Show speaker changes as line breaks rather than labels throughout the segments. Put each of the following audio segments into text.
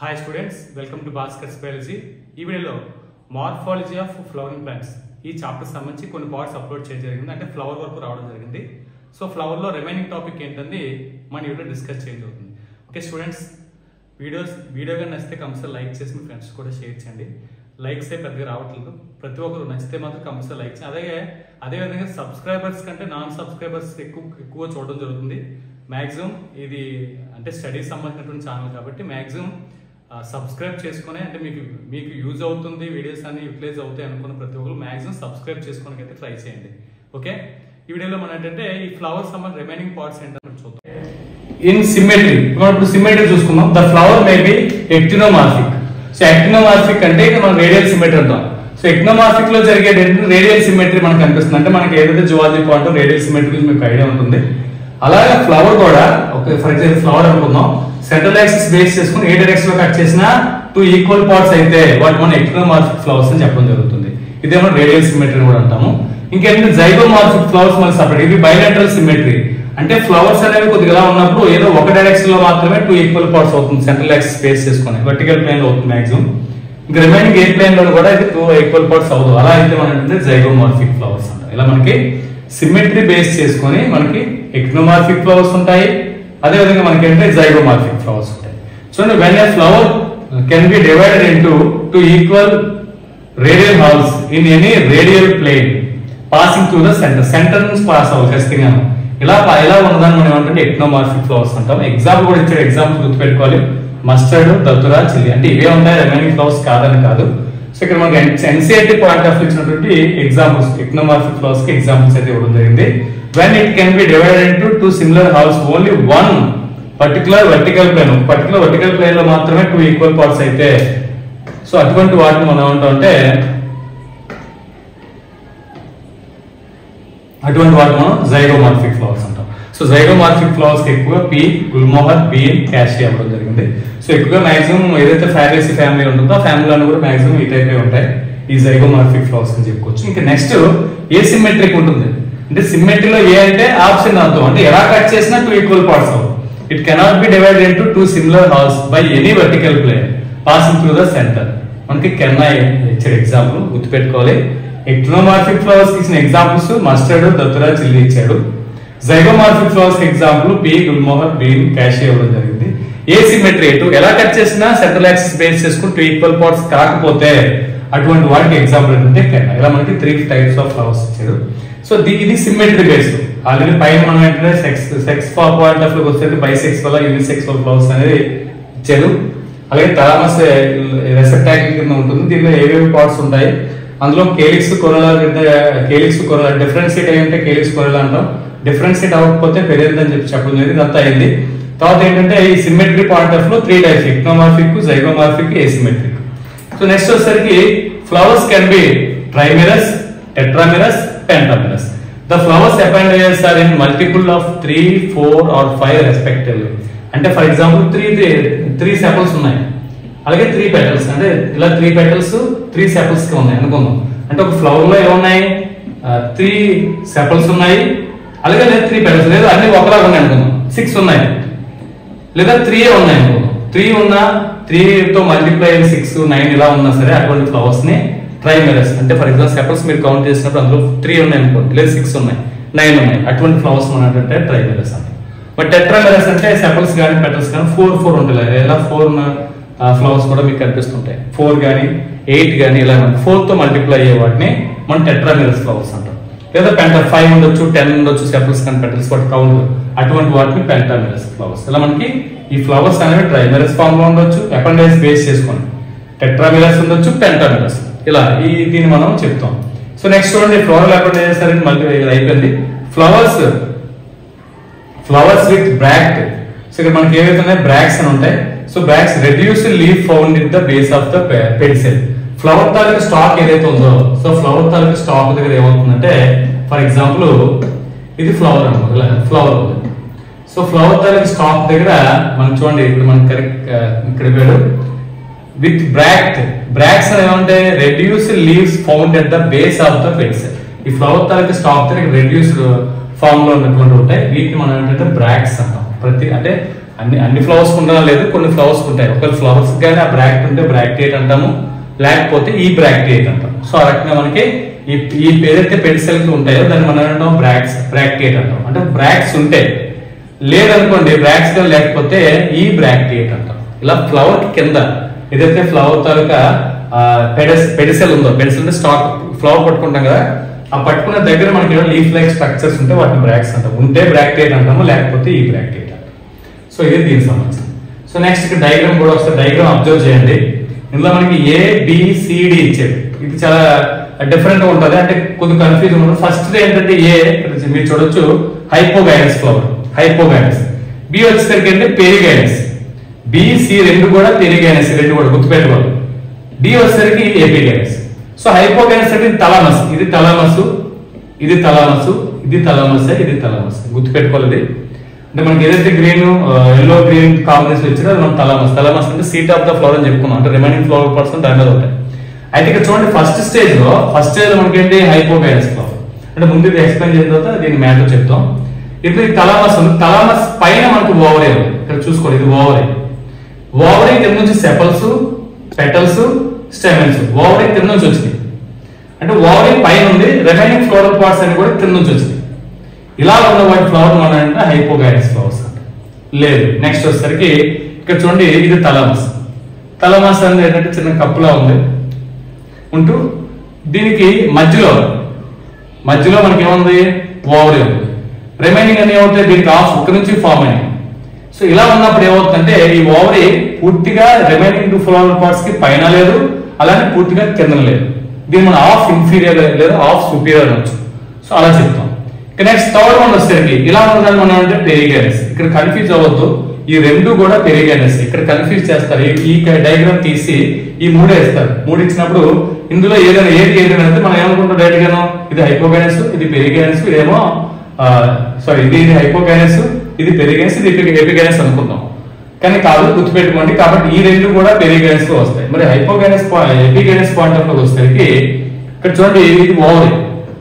Hi students welcome to Bhaskar biology ఈ వీడియోలో morphology of flowering plants ఈ చాప్టర్ సంబంధించి కొన్ని పార్ట్స్ అప్లోడ్ చేయడం జరిగింది అంటే ఫ్లవర్ వరకు రావడం జరిగింది సో ఫ్లవర్లో రిమైనింగ్ టాపిక్ ఏంటంది మన వీడియో డిస్కస్ చేయడం అవుతుంది ఓకే స్టూడెంట్స్ వీడియోస్ వీడియో కానీ నచ్చితే కంపల్సరీ లైక్ చేసి మీ ఫ్రెండ్స్ కూడా షేర్ చేయండి లైక్స్ ఏ పెద్దగా రావట్లేదు ప్రతి ఒక్కరు నచ్చితే మాత్రం కంపల్సరీ లైక్ చేయండి అలాగే అదేవిధంగా సబ్స్క్రైబర్స్ కంటే నాన్ సబ్స్క్రైబర్స్ ఎక్కువ ఎక్కువ చూడడం జరుగుతుంది మ్యాక్సిమం ఇది అంటే స్టడీస్ సంబంధించినటువంటి ఛానల్ కాబట్టి మ్యాక్సిమం సబ్స్క్రైబ్ చేసుకుని అంటే మీకు మీకు యూజ్ అవుతుంది వీడియోస్ అన్ని యూటిలైజ్ అవుతాయి అనుకున్న ప్రతి ఒక్కరు మ్యాక్సిమం సబ్స్క్రైబ్ చేసుకోవడానికి అయితే ట్రై చేయండి ఓకే ఈ వీడియోలో మనం ఏంటంటే ఈ ఫ్లవర్స్ సంబంధించి రిమైనింగ్ పార్ట్స్ ఏంటంటే చూద్దాం ఇన్ సిమెట్రీ మనం ఇప్పుడు సిమెట్రీ చూసుకుందాం the flower may be actinomorphic so actinomorphic అంటే ఇది మనం రేడియల్ సిమెట్రీ అంటాం సో ఎక్టినోమార్ఫిక్ లో జరిగే రేడియల్ సిమెట్రీ మనకు కనిపిస్తుంది అంటే మనకి ఏదైతే జువాలజీ పాయింట్ రేడియల్ సిమెట్రీ గురించి మీకు ఐడియా ఉంటుంది అలాగే ఫ్లవర్ కూడా ఒక ఫర్ ఎగ్జాంపుల్ ఫ్లవర్ అనుకుందాం సెంట్రల్ యాక్సిస్ బేస్ చేసుకుని ఏ డైరెక్షన్ లో కట్ చేసినా టూ ఈక్వల్ పార్ట్స్ అయితే వాటి మనం ఎక్టినోమార్ఫిక్ ఫ్లవర్స్ అని చెప్పడం జరుగుతుంది ఇదేమో రేడియల్ సిమెట్రీ కూడా అంటాము ఇంకేంటంటే జైగోమార్ఫిక్ ఫ్లవర్స్ మనకి సపరేట్ ఇది బైలాటరల్ సిమెట్రీ అంటే ఫ్లవర్స్ అనేవి కొద్దిగా ఇలా ఉన్నప్పుడు ఏదో ఒక డైరెక్షన్ లో మాత్రమే టూ ఈక్వల్ పార్ట్స్ అవుతుంది సెంట్రల్ యాక్సిస్ బేస్ చేసుకుని వర్టికల్ ప్లేన్ లో అవుతుంది మాక్సిమం ఇంకా రిమైనింగ్ ఏ ప్లేన్ లో కూడా ఇది టూ ఈక్వల్ పార్ట్స్ అవుతుంది అలా అయితే మనం ఏంటంటే జైగోమార్ఫిక్ ఫ్లవర్స్ అంటాం ఇలా మనకి సిమెట్రీ బేస్ చేసుకొని మనకి ఎక్నోమార్ఫిక్ ఫ్లవర్స్ ఉంటాయి అదే విధంగా మనకి ఏంటంటే జైగోమార్ఫిక్ ఫ్లవర్స్ ఉంటాయి చూడండి when a flower can be divided into two equal radial halves in any radial plane passing through the centre centre నుంచి పాస్ అవ్వాలి ఖచ్చితంగా ఇలా పా- ఇలా ఉన్నదాన్ని మనం ఏమంటే ఎక్నోమార్ఫిక్ ఫ్లవర్స్ అంటాం ఎగ్జాంపుల్ కూడా ఇచ్చాడు ఎగ్జాంపుల్ గుర్తుపెట్టుకోవాలి మస్టర్డ్ దత్తురా చిల్లి అంటే ఇవే ఉంటాయి రిమైనింగ్ ఫ్లవర్స్ కాదని కాదు సో ఇక్కడ మనకి ఎన్సీఆర్టీ పాయింట్ ఆఫ్ ఇచ్చినటువంటి ఎగ్జాంపుల్స్ ఎకనామార్ఫిక్ ఫ్లవర్స్ కి ఎగ్జాంపుల్స్ అయితే ఇవ్వడం జరిగింది when it can be divided into two similar halves only one particular vertical plane particular vertical plane లో మాత్రమే టూ ఈక్వల్ పార్ట్స్ అయితే సో అటువంటి వాటిని మనం ఏమంటాం అంటే అటువంటి వాటిని మనం జైగోమార్ఫిక్ ఫ్లవర్స్ అంటాం సో జైగోమార్ఫిక్ ఫ్లవర్స్ కి ఎక్కువగా పి గుల్మోహర్ బీన్ క్యాషియా అవ్వడం జరిగింది సో ఎక్కువగా మాక్సిమం ఏదైతే ఫ్యాబేసి ఫ్యామిలీ ఉంటుందో ఆ ఫ్యామిలీలో కూడా మాక్సిమం ఈ టైప్ ఉంటాయి ఈ జైగోమార్ఫిక్ ఫ్లవర్స్ అని చెప్పుకోవచ్చు ఇంకా నెక్స్ట్ ఏ సిమెట్రిక్ ఉంటుంది అంటే సిమెట్రీలో ఏ అంటే ఆప్షన్ అర్థం అంటే ఎలా కట్ చేసినా టూ ఈక్వల్ పార్ట్స్ అవ్వవు it cannot be divided into two similar halves by any vertical plane passing through the centre మనకి కెన్నా ఇచ్చాడు ఎగ్జాంపుల్ గుర్తుపెట్టుకోవాలి ఎక్నోమార్ఫిక్ ఫ్లవర్స్ ఇచ్చిన ఎగ్జాంపుల్స్ మస్టర్డ్ దత్తురా చిల్లి ఇచ్చాడు zygomorphic flowers example pea gulmohar bean cassia ఇవ్వడం జరిగింది asymmetry ఎటు ఎలా కట్ చేసినా సెంట్రల్ యాక్సిస్ బేస్ చేసుకుని టూ ఈక్వల్ పార్ట్స్ కాకపోతే అటువంటి వాటికి ఎగ్జాంపుల్ ఏంటంటే కెన్నా ఇలా మనకి త్రీ టైప్స్ ఆఫ్ ఫ్లవర్స్ ఇచ్చాడు సో ది- ఇది సిమెట్రీ బేస్డ్ ఆల్రెడీ పైన మనం ఏంటంటే సెక్స్ సెక్స్ పాయింట్ ఆఫ్ వస్తే బైసెక్స్ వల్ల యూనిసెక్స్ ఫ్లవర్స్ అనేది ఇచ్చారు అలాగే థలామస్ రెసెప్టాకిల్ కింద ఉంటుంది దీనిలో ఏవేవి పార్ట్స్ ఉంటాయి అందులో calyx corolla calyx corolla differentiate అయి ఉంటే కేలిక్స్ కొరల అంటాం డిఫరెన్షియేట్ అవ్వకపోతే పెరిగింది అని చెప్పి చెప్పడం జరిగింది ఇదంతా అయింది తర్వాత ఏంటంటే ఈ సిమెట్రీ పాయింట్ ఆఫ్ లో three types actinomorphic zygomorphic asymmetric so next వచ్చేసరికి flowers can be trimerous tetramerous pentamerous the flowers appendages are in multiple of three four or five respectively అంటే for example three three three sepals ఉన్నాయి అలాగే three petals అంటే ఇలా three petals three sepals కి ఉన్నాయి అనుకుందాం అంటే ఒక ఫ్లవర్ లో ఏమున్నాయి త్రీ సెపల్స్ ఉన్నాయి అలాగే లేదు త్రీ పెటల్స్ లేదు అన్ని ఒకలాగా ఉన్నాయి అనుకుందాం సిక్స్ ఉన్నాయి లేదా త్రీ ఉన్నాయి అనుకుందాం త్రీ ఉన్నా త్రీతో మల్టిప్లై అయిన సిక్స్ నైన్ ఇలా ఉన్నా సరే అటువంటి ఫ్లవర్స్ ని ట్రైమెరస్ అంటే ఫర్ ఎగ్జాంపుల్ సెపల్స్ మీరు కౌంట్ చేసినప్పుడు అందులో త్రీ ఉన్నాయి అనుకోండి లేదా సిక్స్ ఉన్నాయి నైన్ ఉన్నాయి అటువంటి ఫ్లవర్స్ మనం అంటే ట్రైమెరస్ అంటాం బట్ టెట్రామెరస్ అంటే సెపల్స్ కానీ పెటల్స్ కానీ ఫోర్ ఫోర్ ఉంటాయి ఇలా ఫోర్ ఫ్లవర్స్ కూడా మీకు కనిపిస్తుంటాయి ఫోర్ కానీ ఎయిట్ కానీ ఇలా ఫోర్ తో మల్టిప్లై అయ్యే వాటిని మనం టెట్రామెరస్ ఫ్లవర్స్ అంటాం లేదా పెంట ఫైవ్ ఉండొచ్చు టెన్ ఉండొచ్చు సెపల్స్ కానీ పెటల్స్ వాటి కౌంట్ అటువంటి వాటిని పెంటామెరస్ ఫ్లవర్స్ ఇలా మనకి ఈ ఫ్లవర్స్ అనేవి ట్రైమెరస్ ఫామ్ లో ఉండొచ్చు అపెండైజ్ బేస్ చేసుకొని టెట్రామెరస్ ఉండొచ్చు పెంటామెరస్ ఇలా ఈ దీన్ని మనం చెప్తాం సో నెక్స్ట్ చూడండి ఫ్లోరల్ అపెండైజెస్ అనేది మళ్ళీ ఇది అయిపోయింది flowers flowers with bract so ఇక్కడ మనకి ఏవైతే ఉన్నాయి బ్రాక్స్ అని ఉంటాయి so bracts reduce leaf found in the base of the pedicel flower తాలూకు స్టాక్ ఏదైతే ఉందో సో ఫ్లవర్ తాలూకు స్టాక్ దగ్గర ఏమవుతుందంటే ఫర్ ఎగ్జాంపుల్ ఇది ఫ్లవర్ అనమాట ఇలా ఫ్లవర్ ఉంది సో ఫ్లవర్ తాలూకు స్టాక్ దగ్గర మనం చూడండి ఇప్పుడు మనకి కరెక్ట్ ఇక్కడ పేరు విత్ బ్రాక్ట్ బ్రాక్స్ అని ఏమంటే reduce leaves found at the base of the pedicel ఈ ఫ్లవర్ తాలూకు స్టాక్ దగ్గర రెడ్యూస్డ్ ఫామ్ లో ఉన్నటువంటి ఉంటాయి వీటిని మనం ఏంటంటే బ్రాక్స్ అంటాం ప్రతి అంటే అన్ని అన్ని ఫ్లవర్స్ ఉండడం లేదు కొన్ని ఫ్లవర్స్ ఉంటాయి ఒకవేళ ఫ్లవర్స్ కానీ ఆ బ్రాక్ట్ ఉంటే బ్రాక్టియేట్ అంటాము లేకపోతే ఈ బ్రాక్టియేట్ అంటాం సో ఆ రకంగా మనకి ఈ ఈ ఏదైతే పెడిసెల్స్ ఉంటాయో దాన్ని మనం అంటాం బ్రాక్స్ బ్రాక్టియేట్ అంటాం అంటే బ్రాక్స్ ఉంటాయి లేదనుకోండి బ్రాక్స్ గా లేకపోతే ఈ బ్రాక్టియేట్ అంటాం ఇలా ఫ్లవర్ కి కింద ఏదైతే ఫ్లవర్ తాలూకా పెడస్ పెడిసెల్ ఉందో పెడిసెల్ అంటే స్టాక్ ఫ్లవర్ పట్టుకుంటాం కదా ఆ పట్టుకున్న దగ్గర మనకి లీఫ్ లైక్ స్ట్రక్చర్స్ ఉంటే వాటిని బ్రాక్స్ అంటాం ఉంటే బ్రాక్టియేట్ అంటాము లేకపోతే ఈ బ్రాక్టియేట్ అంటాం సో ఇది దీనికి సంబంధించి సో నెక్స్ట్ ఇక్కడ డయాగ్రామ్ కూడా వస్తే డయాగ్రామ్ అబ్జర్వ్ చేయండి ఇందులో మనకి ఏ బిసిడి ఇచ్చారు ఇది చాలా డిఫరెంట్ గా ఉంటుంది అంటే కొద్దిగా కన్ఫ్యూజ్ ఉంటుంది ఫస్ట్ ఏంటంటే ఏ మీరు చూడొచ్చు హైపోగైనస్ ఫ్లవర్ హైపోగైనస్ బి వచ్చేసరికి అంటే పెరిగైనస్ బి సి రెండు కూడా పెరిగైనస్ రెండు కూడా గుర్తుపెట్టుకోవాలి డి వచ్చేసరికి ఎపిగైనస్ సో హైపోగైనస్ అంటే ఇది తలామస్ ఇది తలామసు ఇది తలామసు ఇది తలామస్ ఇది తలామస్ గుర్తుపెట్టుకోవాలి ఇది అంటే మనకి ఏదైతే గ్రీన్ ఎల్లో గ్రీన్ కాంబినేషన్ ఇచ్చారో అది మన తలామస్ తలామస్ అంటే సీట్ ఆఫ్ ద ఫ్లవర్ అని చెప్పుకున్నాం అంటే రిమైనింగ్ ఫ్లవర్ పర్సన్ దాని మీద ఉంటాయి అయితే ఇక్కడ చూడండి ఫస్ట్ స్టేజ్ లో ఫస్ట్ స్టేజ్ లో మనకి ఏంటి హైపోగైనస్ ఫ్లవర్ అంటే ముందు ఇది ఎక్స్ప్లెయిన్ చేసిన తర్వాత దీని మ్యాటర్ చెప్తాం ఇప్పుడు ఈ తలామస్ ఉంది తలామస్ పైన మనకు ఓవరీ ఉంది ఇక్కడ చూసుకోండి ఇది ఓవరీ ఓవరీ కింద నుంచి సెపల్స్ పెటల్స్ స్టెమెన్స్ ఓవరీ కింద నుంచి వచ్చింది అంటే ఓవరీ పైన ఉంది రిమైనింగ్ ఫ్లోరల్ పార్ట్స్ అని కూడా కింద నుంచి వచ్చింది ఇలా ఉన్న వాటి ఫ్లవర్ మన అంటే హైపోగైనస్ ఫ్లవర్స్ అంట లేదు నెక్స్ట్ వచ్చేసరికి ఇక్కడ చూడండి ఇది తలామస్ తలామస్ అనేది ఏంటంటే చిన్న కప్పులా ఉంది ఉంటూ దీనికి మధ్యలో మధ్యలో మనకి ఏముంది ఓవరీ ఉంది రిమైనింగ్ అన్ని ఏమవుతాయి దీనికి ఆఫ్ ఒక నుంచి ఫామ్ అయ్యాయి సో ఇలా ఉన్నప్పుడు ఏమవుతుందంటే ఈ ఓవరీ పూర్తిగా రిమైనింగ్ టూ ఫ్లవర్ పార్ట్స్ కి పైన లేదు అలానే పూర్తిగా కింద లేదు దీన్ని మనం ఆఫ్ ఇన్ఫీరియర్ లేదా ఆఫ్ సుపీరియర్ అనొచ్చు సో అలా చెప్తాం ఇక నెక్స్ట్ థర్డ్ వన్ వచ్చేసరికి ఇలా ఉన్నదాన్ని మనం అంటే పెరిగైనస్ ఇక్కడ కన్ఫ్యూజ్ అవ్వద్దు ఈ రెండు కూడా పెరిగైనస్ ఇక్కడ కన్ఫ్యూజ్ చేస్తారు ఈ- ఈ డయాగ్రామ్ తీసి ఈ మూడే ఇస్తారు మూడు ఇచ్చినప్పుడు ఇందులో ఏదైనా ఏది ఏదైనా అంటే మనం ఏమనుకుంటాం డైరెక్ట్ గాను ఇది హైపోగైనస్ ఇది పెరిగైనస్ ఇదేమో సారీ ఇది ఇది హైపోగైనస్ ఇది పెరిగైనస్ ఇది ఎపిగైనస్ అనుకుంటాం కానీ కాదు గుర్తుపెట్టుకోండి కాబట్టి ఈ రెండు కూడా పెరిగైనస్ లో వస్తాయి మరి హైపోగైనస్ ఎపిగైనస్ పాయింట్ ఆఫ్ వచ్చేసరికి ఇక్కడ చూడండి ఇది ఓవరీ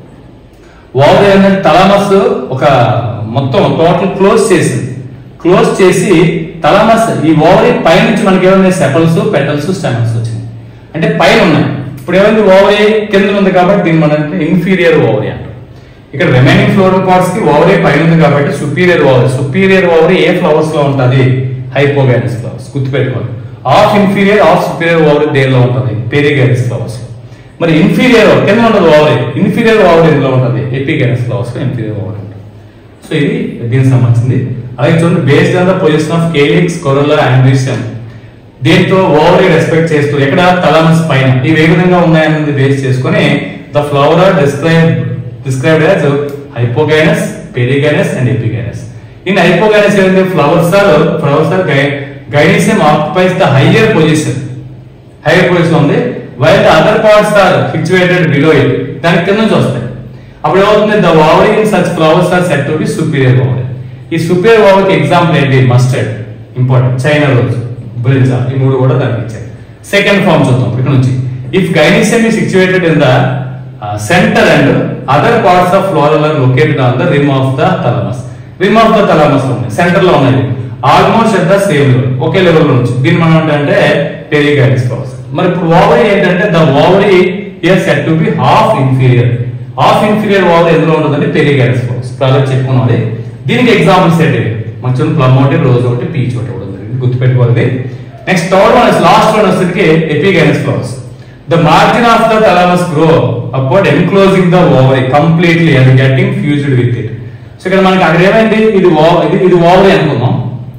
ఓవర్ ఏంటంటే తలామస్ ఒక మొత్తం టోటల్ క్లోజ్ చేసింది క్లోజ్ చేసి తలామస్ ఈ ఓవరీ పై నుంచి మనకి ఏమైనా సెపల్స్ పెటల్స్ స్టెమల్స్ వచ్చినాయి అంటే పైన ఉన్నాయి ఇప్పుడు ఏమైంది ఓవరీ కింద ఉంది కాబట్టి దీన్ని మనం ఇన్ఫీరియర్ ఓవరీ అంటాం ఇక్కడ రిమైనింగ్ ఫ్లోరల్ పార్ట్స్ కి ఓవరీ పైన ఉంది కాబట్టి సుపీరియర్ ఓవరీ సుపీరియర్ ఓవరీ ఏ ఫ్లవర్స్ లో ఉంటుంది హైపోగైనస్ ఫ్లవర్స్ గుర్తుపెట్టుకోవాలి half inferior half superior ovary దేనిలో ఉంటుంది పెరిగైనస్ ఫ్లవర్స్ మరి ఇన్ఫీరియర్ కింద ఉండదు ఓవరీ ఇన్ఫీరియర్ ఓవరీ ఎందులో ఉంటుంది ఎపిగైనస్ ఫ్లవర్స్ లో ఇన్ఫీరియర్ ఓవరీ ఉంటుంది సో ఇది దీనికి సంబంధించింది అలాగే చూడండి based on the position of calyx corolla androecium దీంతో ఓవరీ రెస్పెక్ట్ చేస్తూ ఎక్కడ తలామస్ పైన ఇవి ఏ విధంగా ఉన్నాయన్నది బేస్ చేసుకొని the flower are describe described as hypogynous perigynous and epigynous in hypogynous ఏంటంటే flowers are flowers are gynoecium occupies the higher position higher position ఉంది while the other parts are situated below it దాని కింద నుంచి వస్తాయి అప్పుడు ఏమవుతుంది the ovary in such flowers are said to be superior ovary ఈ superior ఓవరీకి example ఏంటి mustard important China rose brinjal ఈ మూడు కూడా దానికి ఇచ్చారు సెకండ్ ఫార్మ్ చూద్దాం ఇక్కడ నుంచి if gynoecium is situated in the uh, center and other parts of floral are located on the rim of the thalamus rim of the thalamus లో ఉన్నాయి సెంటర్ లో ఉన్నాయి almost at the same level ఒకే level లో నుంచి దీన్ని మనం అంటే పెరిగైనస్ ఫ్లవర్స్ మరి ఇప్పుడు ఓవరీ ఏంటంటే the ovary here said to be half inferior half inferior ovary ఎందులో ఉంటుందంటే పెరిగైనస్ ఫ్లవర్స్ ఇప్పుడు చెప్పుకున్నాం అది దీనికి ఎగ్జాంపుల్స్ ఏంటి మంచి ప్లమ్ ఒకటి రోజ్ ఒకటి పీచ్ ఒకటి కూడా ఉంది గుర్తుపెట్టుకోవాలి next third one last one వచ్చేసరికి epigynous flowers the margin of the thalamus grow upward enclosing the ovary completely and getting fused with it so ఇక్కడ మనకి అక్కడ ఏమైంది ఇది ఓ- ఇది ఇది ఓవరీ అనుకుందాం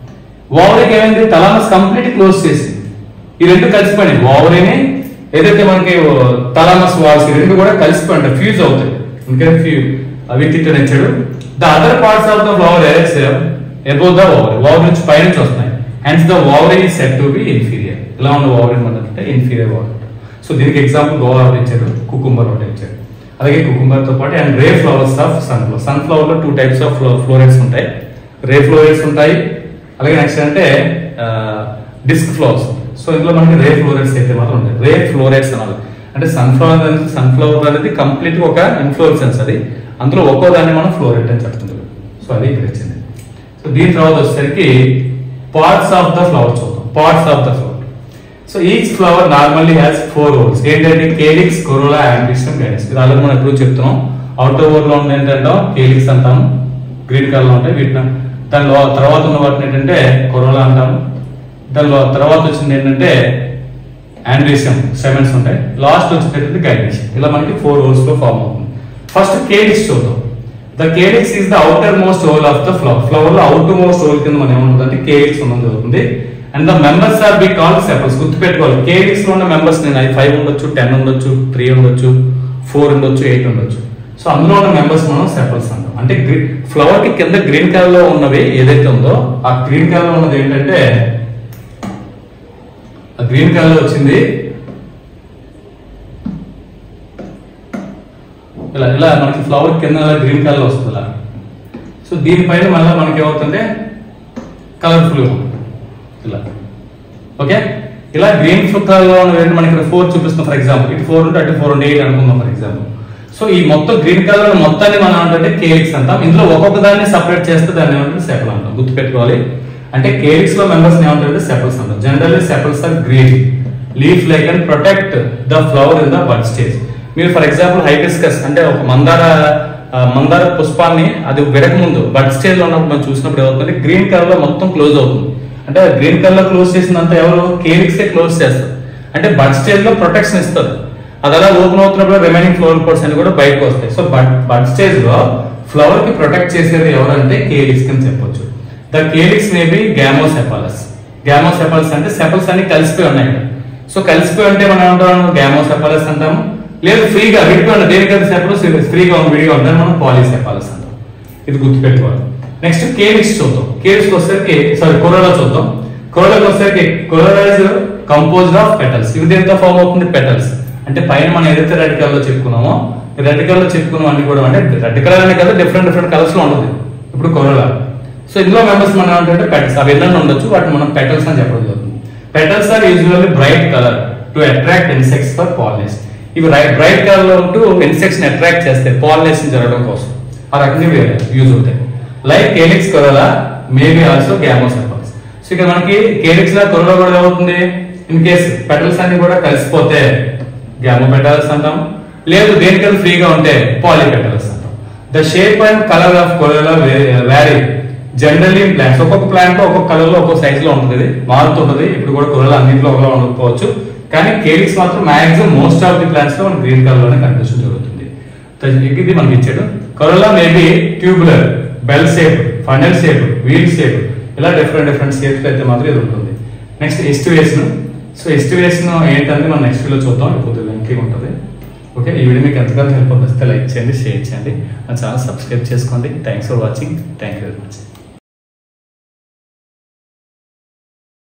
ఓవరీకి ఏమైంది తలామస్ కంప్లీట్ క్లోజ్ చేసింది ఈ రెండు కలిసిపోయినాయి ఓవరీని ఏదైతే మనకి తలామస్ వాల్స్ ఈ రెండు కూడా కలిసిపోయి ఫ్యూజ్ అవుతాయి అందుకని ఫ్యూ విత్ ఇట్ అని ఇచ్చాడు the other parts of the flower arise above the ovary ovary నుంచి పై నుంచి వస్తున్నాయి hence the ovary said to be inferior ఇలా ఉన్న ఓవరీ అంటే ఇన్ఫీరియర్ ఓవరీ సో దీనికి ఎగ్జాంపుల్ గోవా ఒకటి ఇచ్చారు కుకుంబర్ ఒకటి ఇచ్చారు అలాగే కుకుంబర్ తో పాటు and ray flowers of sunflower sunflower లో టూ టైప్స్ ఆఫ్ ఫ్లోరెట్స్ ఉంటాయి రే ఫ్లోరెట్స్ ఉంటాయి అలాగే నెక్స్ట్ అంటే డిస్క్ ఫ్లవర్స్ సో ఇందులో మనకి రే ఫ్లోరెట్స్ అయితే మాత్రం ఉంటాయి రే ఫ్లోరెట్స్ అనాలి అంటే సన్ఫ్లవర్ అనేది సన్ఫ్లవర్ అనేది కంప్లీట్ గా ఒక ఇన్ఫ్లోరెసెన్స్ అది అందులో ఒక్కో దాన్ని మనం ఫ్లోరెట్ అని చెప్తుంది సో అది ఇక్కడ వచ్చింది సో దీని తర్వాత వచ్చేసరికి పార్ట్స్ ఆఫ్ ద ఫ్లవర్ చూద్దాం parts of the flower so each flower normally has four whorls ఏంటంటే కేలిక్స్ కొరోలా యాంబిషన్ గైడెన్స్ ఇది ఆల్రెడీ మనం ఎప్పుడు చెప్తున్నాం అవుటర్ ఓవర్ లో ఉంది ఏంటంటే కేలిక్స్ అంటాము గ్రీన్ కలర్ లో ఉంటాయి వీటిని దాని లో- తర్వాత ఉన్న వాటిని ఏంటంటే కొరోలా అంటాము దాని లో- తర్వాత వచ్చింది ఏంటంటే ఆండ్రీసియం సెవెన్స్ ఉంటాయి లాస్ట్ వచ్చేటట్టు గైడెన్స్ ఇలా మనకి ఫోర్ హోల్స్ లో ఫామ్ అవుతుంది ఫస్ట్ కేలిక్స్ చూద్దాం the calyx is the outermost whorl of the flower flower లో అవుటర్ మోస్ట్ హోల్ కింద మనం ఏముంటుందంటే కేలిక్స్ ఉన్నది జరుగుతుంది and the members are be call sepals గుర్తుపెట్టుకోవాలి కేలిక్స్ లో ఉన్న మెంబర్స్ నేను ఫైవ్ ఉండొచ్చు టెన్ ఉండొచ్చు త్రీ ఉండొచ్చు ఫోర్ ఉండొచ్చు ఎయిట్ ఉండొచ్చు సో అందులో ఉన్న మెంబర్స్ మనం సెపల్స్ అంటాం అంటే ఫ్లవర్ కి కింద గ్రీన్ కలర్ లో ఉన్నవి ఏదైతే ఉందో ఆ గ్రీన్ కలర్ లో ఉన్నది ఏంటంటే ఆ గ్రీన్ కలర్ వచ్చింది ఇలా ఇలా మనకి ఫ్లవర్ కింద గ్రీన్ కలర్ వస్తుంది ఇలా సో దీనిపైన మళ్ళీ మనకి ఏమవుతుంది కలర్ఫుల్ ఇలా ఓకే ఇలా గ్రీన్ కలర్ లో ఉన్నవి మనకి ఇక్కడ ఫోర్ చూపిస్తున్నాం ఫర్ ఎగ్జాంపుల్ ఇటు ఫోర్ ఉంటే అటు ఫోర్ ఉంటే ఎయిట్ అనుకుందాం ఫర్ ఎగ్జాంపుల్ సో ఈ మొత్తం గ్రీన్ కలర్ మొత్తాన్ని మనం అంటే కేలిక్స్ అంటాం ఇందులో ఒక్కొక్క దాన్ని సపరేట్ చేస్తే దాన్ని ఏమంటే సెపల్ అంటాం గుర్తుపెట్టుకోవాలి అంటే కేలిక్స్ లో మెంబర్స్ ఏమంటారంటే సెపల్స్ అంటాం generally sepals are green leaf like and protect the flower in the bud stage మీరు ఫర్ ఎగ్జాంపుల్ హైబిస్కస్ అంటే ఒక మందార ఆ, మందార పుష్పాన్ని అది విడక ముందు బడ్ స్టేజ్ లో ఉన్నప్పుడు మనం చూసినప్పుడు ఏమవుతుంది గ్రీన్ కలర్ లో మొత్తం క్లోజ్ అవుతుంది అంటే గ్రీన్ కలర్ లో క్లోజ్ చేసినంత ఎవరు కేలిక్స్ క్లోజ్ చేస్తారు అంటే బడ్ స్టేజ్ లో ప్రొటెక్షన్ ఇస్తారు అది అలా ఓపెన్ అవుతున్నప్పుడు రిమైనింగ్ ఫ్లవర్ కోర్స్ అని కూడా బయటకు వస్తాయి సో బడ్ బడ్ స్టేజ్ లో ఫ్లవర్ కి ప్రొటెక్ట్ చేసేది ఎవరంటే కేలిక్స్ అని చెప్పొచ్చు the calyx may be gamosepalous gamosepalous అంటే సెపల్స్ అన్ని కలిసిపోయి ఉన్నాయి ఇక్కడ. సో కలిసిపోయి ఉంటే మనం ఏమంటాం గ్యామోసెపాలస్ అంటాము లేదు ఫ్రీగా విడిపోయి ఉన్న దేనికైతే సెపల్స్ ఫ్రీగా ఉంది విడిగా ఉందని మనం పాలిసెపాలస్ అంటాం ఇది గుర్తుపెట్టుకోవాలి నెక్స్ట్ కేలిక్స్ చూద్దాం కేలిక్స్ వచ్చేసరికి సారీ కొరోలా చూద్దాం కొరోలాకి వచ్చేసరికి corolla is composed of petals ఇది దేంతో ఫామ్ అవుతుంది పెటల్స్ అంటే పైన మనం ఏదైతే రెడ్ కలర్ లో చెప్పుకున్నామో రెడ్ కలర్ లో చెప్పుకున్నాం అన్ని కూడా అంటే రెడ్ కలర్ అనే కదా డిఫరెంట్ డిఫరెంట్ కలర్స్ లో ఉంటుంది ఇప్పుడు కొరోలా సో ఇందులో మెంబర్స్ మనం ఏంటంటే పెటల్స్ అవి ఎన్నో ఉండొచ్చు వాటిని మనం పెటల్స్ అని చెప్పడం జరుగుతుంది petals are usually bright colour to attract insects for pollination ఇవి బ్రైట్ కలర్ లో ఉంటూ ఇన్సెక్ట్స్ ని అట్రాక్ట్ చేస్తాయి పాలినేషన్ జరగడం కోసం ఆ రకంగా యూజ్ అవుతాయి like calyx corolla maybe also gamosepalous so ఇక్కడ మనకి కేలిక్స్ లా కొరలో కూడా ఏమవుతుంది ఇన్ కేస్ పెటల్స్ అన్ని కూడా కలిసిపోతే గ్యామో పెటల్స్ అంటాం లేదు దేనికల్ ఫ్రీగా ఉంటే పాలీ పెటల్స్ అంటాం the shape and colour of corolla vary generally in plants ఒక్కొక్క ప్లాంట్ లో ఒక్కొక్క కలర్ లో ఒక్కొక్క సైజ్ లో ఉంటుంది ఇది. మారుతుంటది ఇప్పుడు కూడా కొరలు అన్నింటిలో ఒకలా ఉండకపోవచ్చు కానీ కేలిక్స్ మాత్రం maximum most of the plants లో మనకి గ్రీన్ కలర్ లోనే కనిపించడం జరుగుతుంది త- ఇది మనకి ఇచ్చాడు corolla maybe tubular bell shape funnel shape wheel shape ఇలా డిఫరెంట్ డిఫరెంట్ షేప్స్ అయితే మాత్రం ఇది ఉంటుంది నెక్స్ట్ ఎస్టివేషన్ సో ఎస్టివేషన్ ఏంటంటే మనం నెక్స్ట్ వీడియో చూద్దాం ఇప్పుడు లెంకీ ఉంటుంది ఓకే ఈ వీడియో మీకు ఎంతగానో హెల్ప్ అవుతుంది లైక్ చేయండి షేర్ చేయండి నా ఛానల్ సబ్స్క్రైబ్ చేసుకోండి thanks for watching thank you very much